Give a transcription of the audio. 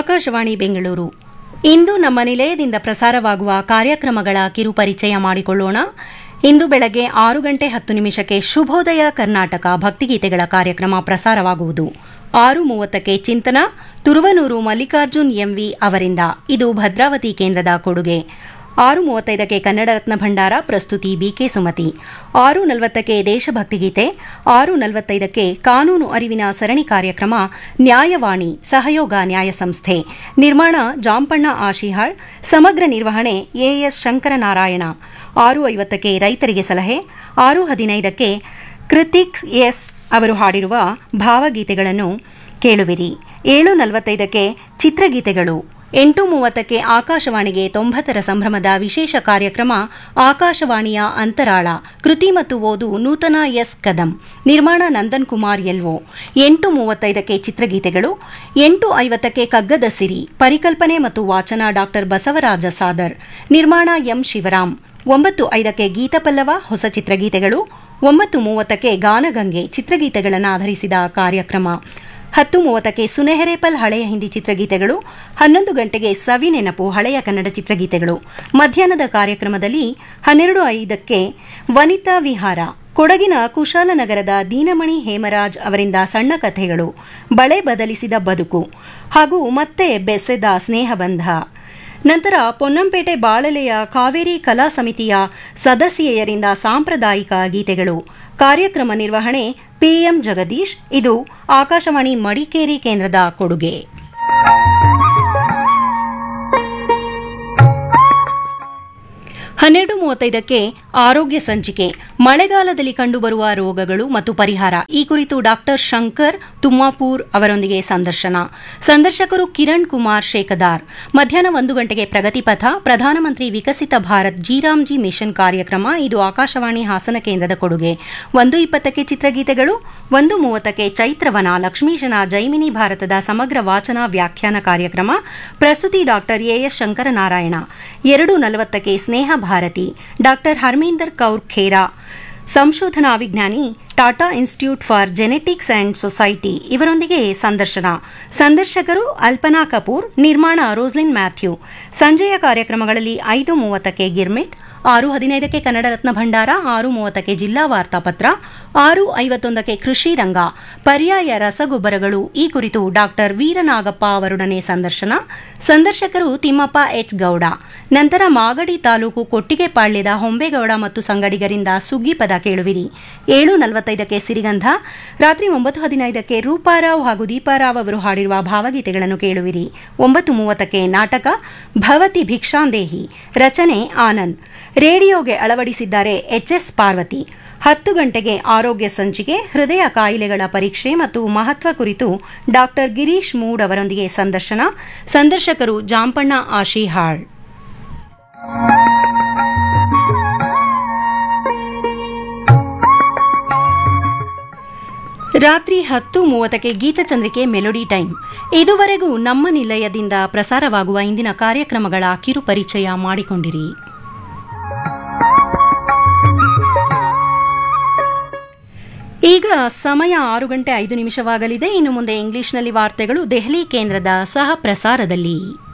ಆಕಾಶವಾಣಿ ಬೆಂಗಳೂರು ಇಂದು ನಮ್ಮ ನಿಲಯದಿಂದ ಪ್ರಸಾರವಾಗುವ ಕಾರ್ಯಕ್ರಮಗಳ ಕಿರು ಪರಿಚಯ ಮಾಡಿಕೊಳ್ಳೋಣ ಇಂದು ಬೆಳಗ್ಗೆ ಆರು ಗಂಟೆ ಹತ್ತು ನಿಮಿಷಕ್ಕೆ ಶುಭೋದಯ ಕರ್ನಾಟಕ ಭಕ್ತಿಗೀತೆಗಳ ಕಾರ್ಯಕ್ರಮ ಪ್ರಸಾರವಾಗುವುದು ಆರು ಮೂವತ್ತಕ್ಕೆ ಚಿಂತನ ತುರುವನೂರು ಮಲ್ಲಿಕಾರ್ಜುನ್ ಎಂವಿ ಅವರಿಂದ ಇದು ಭದ್ರಾವತಿ ಕೇಂದ್ರದ ಕೊಡುಗೆ ಆರು ಮೂವತ್ತೈದಕ್ಕೆ ಕನ್ನಡ ರತ್ನ ಭಂಡಾರ ಪ್ರಸ್ತುತಿ ಬಿಕೆ ಸುಮತಿ ಆರು ನಲವತ್ತಕ್ಕೆ ದೇಶಭಕ್ತಿ ಗೀತೆ ಆರು ನಲವತ್ತೈದಕ್ಕೆ ಕಾನೂನು ಅರಿವಿನ ಸರಣಿ ಕಾರ್ಯಕ್ರಮ ನ್ಯಾಯವಾಣಿ ಸಹಯೋಗ ನ್ಯಾಯ ಸಂಸ್ಥೆ ನಿರ್ಮಾಣ ಜಾಂಪಣ್ಣ ಆಶಿಹಾಳ್ ಸಮಗ್ರ ನಿರ್ವಹಣೆ ಎಎಸ್ ಶಂಕರನಾರಾಯಣ ಆರು ಐವತ್ತಕ್ಕೆ ರೈತರಿಗೆ ಸಲಹೆ ಆರು ಹದಿನೈದಕ್ಕೆ ಕೃತಿಕ್ ಎಸ್ ಅವರು ಹಾಡಿರುವ ಭಾವಗೀತೆಗಳನ್ನು ಕೇಳುವಿರಿ ಏಳು ನಲವತ್ತೈದಕ್ಕೆ ಚಿತ್ರಗೀತೆಗಳು ಎಂಟು ಮೂವತ್ತಕ್ಕೆ ಆಕಾಶವಾಣಿಗೆ ತೊಂಬತ್ತರ ಸಂಭ್ರಮದ ವಿಶೇಷ ಕಾರ್ಯಕ್ರಮ ಆಕಾಶವಾಣಿಯ ಅಂತರಾಳ ಕೃತಿ ಮತ್ತು ಓದು ನೂತನ ಎಸ್ ಕದಂ ನಿರ್ಮಾಣ ನಂದನ್ ಕುಮಾರ್ ಎಲ್ಒ ಎಂಟು ಮೂವತ್ತೈದಕ್ಕೆ ಚಿತ್ರಗೀತೆಗಳು ಎಂಟು ಐವತ್ತಕ್ಕೆ ಕಗ್ಗದ ಸಿರಿ ಪರಿಕಲ್ಪನೆ ಮತ್ತು ವಾಚನ ಡಾಕ್ಟರ್ ಬಸವರಾಜ ಸಾದರ್ ನಿರ್ಮಾಣ ಎಂ ಶಿವರಾಮ್ ಒಂಬತ್ತು ಐದಕ್ಕೆ ಗೀತಪಲ್ಲವ ಹೊಸ ಚಿತ್ರಗೀತೆಗಳು ಒಂಬತ್ತು ಮೂವತ್ತಕ್ಕೆ ಗಾನಗಂಗೆ ಚಿತ್ರಗೀತೆಗಳನ್ನು ಆಧರಿಸಿದ ಕಾರ್ಯಕ್ರಮ ಹತ್ತು ಮೂವತ್ತಕ್ಕೆ ಸುನೆಹರೇಪಲ್ ಹಳೆಯ ಹಿಂದಿ ಚಿತ್ರಗೀತೆಗಳು ಹನ್ನೊಂದು ಗಂಟೆಗೆ ಸವಿ ನೆನಪು ಹಳೆಯ ಕನ್ನಡ ಚಿತ್ರಗೀತೆಗಳು ಮಧ್ಯಾಹ್ನದ ಕಾರ್ಯಕ್ರಮದಲ್ಲಿ ಹನ್ನೆರಡು ಐದಕ್ಕೆ ವನಿತಾ ವಿಹಾರ ಕೊಡಗಿನ ಕುಶಾಲನಗರದ ದೀನಮಣಿ ಹೇಮರಾಜ್ ಅವರಿಂದ ಸಣ್ಣ ಕಥೆಗಳು ಬಳೆ ಬದಲಿಸಿದ ಬದುಕು ಹಾಗೂ ಮತ್ತೆ ಬೆಸೆದ ಸ್ನೇಹಬಂಧ ನಂತರ ಪೊನ್ನಂಪೇಟೆ ಬಾಳಲೆಯ ಕಾವೇರಿ ಕಲಾ ಸಮಿತಿಯ ಸದಸ್ಯೆಯರಿಂದ ಸಾಂಪ್ರದಾಯಿಕ ಗೀತೆಗಳು ಕಾರ್ಯಕ್ರಮ ನಿರ್ವಹಣೆ ಪಿಎಂ ಜಗದೀಶ್ ಇದು ಆಕಾಶವಾಣಿ ಮಡಿಕೇರಿ ಕೇಂದ್ರದ ಕೊಡುಗೆ ಹನ್ನೆರಡು ಮೂವತ್ತೈದಕ್ಕೆ ಆರೋಗ್ಯ ಸಂಚಿಕೆ ಮಳೆಗಾಲದಲ್ಲಿ ಕಂಡುಬರುವ ರೋಗಗಳು ಮತ್ತು ಪರಿಹಾರ ಈ ಕುರಿತು ಡಾಕ್ಟರ್ ಶಂಕರ್ ತುಮ್ಮಾಪೂರ್ ಅವರೊಂದಿಗೆ ಸಂದರ್ಶನ ಸಂದರ್ಶಕರು ಕಿರಣ್ ಕುಮಾರ್ ಶೇಖದಾರ್ ಮಧ್ಯಾಹ್ನ ಒಂದು ಗಂಟೆಗೆ ಪ್ರಗತಿಪಥ ಪ್ರಧಾನಮಂತ್ರಿ ವಿಕಸಿತ ಭಾರತ್ ಜಿರಾಮ್ಜಿ ಮಿಷನ್ ಕಾರ್ಯಕ್ರಮ ಇದು ಆಕಾಶವಾಣಿ ಹಾಸನ ಕೇಂದ್ರದ ಕೊಡುಗೆ ಒಂದು ಇಪ್ಪತ್ತಕ್ಕೆ ಚಿತ್ರಗೀತೆಗಳು ಒಂದು ಮೂವತ್ತಕ್ಕೆ ಚೈತ್ರವನ ಲಕ್ಷ್ಮೀಶನ ಜೈಮಿನಿ ಭಾರತದ ಸಮಗ್ರ ವಾಚನ ವ್ಯಾಖ್ಯಾನ ಕಾರ್ಯಕ್ರಮ ಪ್ರಸ್ತುತಿ ಡಾಕ್ಟರ್ ಎಎಸ್ ಶಂಕರನಾರಾಯಣ ಎರಡು ನಲವತ್ತಕ್ಕೆ ಸ್ನೇಹ ಭಾರತಿ ಡಾಕ್ಟರ್ ಹರ್ಮೀಂದರ್ ಕೌರ್ ಖೇರಾ ಸಂಶೋಧನಾ ವಿಜ್ಞಾನಿ Tata institute for genetics and society ಇವರೊಂದಿಗೆ ಸಂದರ್ಶನ ಸಂದರ್ಶಕರು ಅಲ್ಪನಾ ಕಪೂರ್ ನಿರ್ಮಾಣ ರೋಸ್ಲಿನ್ ಮ್ಯಾಥ್ಯೂ ಸಂಜೆಯ ಕಾರ್ಯಕ್ರಮಗಳಲ್ಲಿ ಐದು ಮೂವತ್ತಕ್ಕೆ ಗಿರ್ಮಿಟ್ ಆರು ಹದಿನೈದಕ್ಕೆ ಕನ್ನಡ ರತ್ನ ಭಂಡಾರ ಆರು ಮೂವತ್ತಕ್ಕೆ ಜಿಲ್ಲಾ ವಾರ್ತಾಪತ್ರ ಆರು ಐವತ್ತೊಂದಕ್ಕೆ ಕೃಷಿ ರಂಗ ಪರ್ಯಾಯ ರಸಗೊಬ್ಬರಗಳು ಈ ಕುರಿತು ಡಾಕ್ಟರ್ ವೀರನಾಗಪ್ಪ ಅವರೊಡನೆ ಸಂದರ್ಶನ ಸಂದರ್ಶಕರು ತಿಮ್ಮಪ್ಪ ಎಚ್ ಗೌಡ ನಂತರ ಮಾಗಡಿ ತಾಲೂಕು ಕೊಟ್ಟಿಗೆಪಾಳ್ಯದ ಹೊಂಬೇಗೌಡ ಮತ್ತು ಸಂಗಡಿಗರಿಂದ ಸುಗ್ಗಿ ಪದ ಕೇಳುವಿರಿ ಏಳು ನಲವತ್ತೈದಕ್ಕೆ ಸಿರಿಗಂಧ ರಾತ್ರಿ ಒಂಬತ್ತು ಹದಿನೈದಕ್ಕೆ ರೂಪಾರಾವ್ ಹಾಗೂ ದೀಪಾರಾವ್ ಅವರು ಹಾಡಿರುವ ಭಾವಗೀತೆಗಳನ್ನು ಕೇಳುವಿರಿ ಒಂಬತ್ತು ಮೂವತ್ತಕ್ಕೆ ನಾಟಕ ಭವತಿ ಭಿಕ್ಷಾಂದೇಹಿ ರಚನೆ ಆನಂದ್ ರೇಡಿಯೋಗೆ ಅಳವಡಿಸಿದ್ದಾರೆ ಎಚ್ಎಸ್ ಪಾರ್ವತಿ ಹತ್ತು ಗಂಟೆಗೆ ಆರೋಗ್ಯ ಸಂಚಿಕೆ ಹೃದಯ ಕಾಯಿಲೆಗಳ ಪರೀಕ್ಷೆ ಮತ್ತು ಮಹತ್ವ ಕುರಿತು ಡಾಕ್ಟರ್ ಗಿರೀಶ್ ಮೂಡ್ ಅವರೊಂದಿಗೆ ಸಂದರ್ಶನ ಸಂದರ್ಶಕರು ಜಾಂಪಣ್ಣ ಆಶಿಹಾಳ್ ರಾತ್ರಿ ಹತ್ತು ಮೂವತ್ತಕ್ಕೆ ಗೀತಚಂದ್ರಿಕೆ ಮೆಲೋಡಿ ಟೈಮ್ ಇದುವರೆಗೂ ನಮ್ಮ ನಿಲಯದಿಂದ ಪ್ರಸಾರವಾಗುವ ಇಂದಿನ ಕಾರ್ಯಕ್ರಮಗಳ ಕಿರು ಪರಿಚಯ ಮಾಡಿಕೊಂಡಿರಿ ಈಗ ಸಮಯ ಆರು ಗಂಟೆ ಐದು ನಿಮಿಷವಾಗಲಿದೆ ಇನ್ನು ಮುಂದೆ ಇಂಗ್ಲಿಷ್ನಲ್ಲಿ ವಾರ್ತೆಗಳು ದೆಹಲಿ ಕೇಂದ್ರದ ಸಹ ಪ್ರಸಾರದಲ್ಲಿ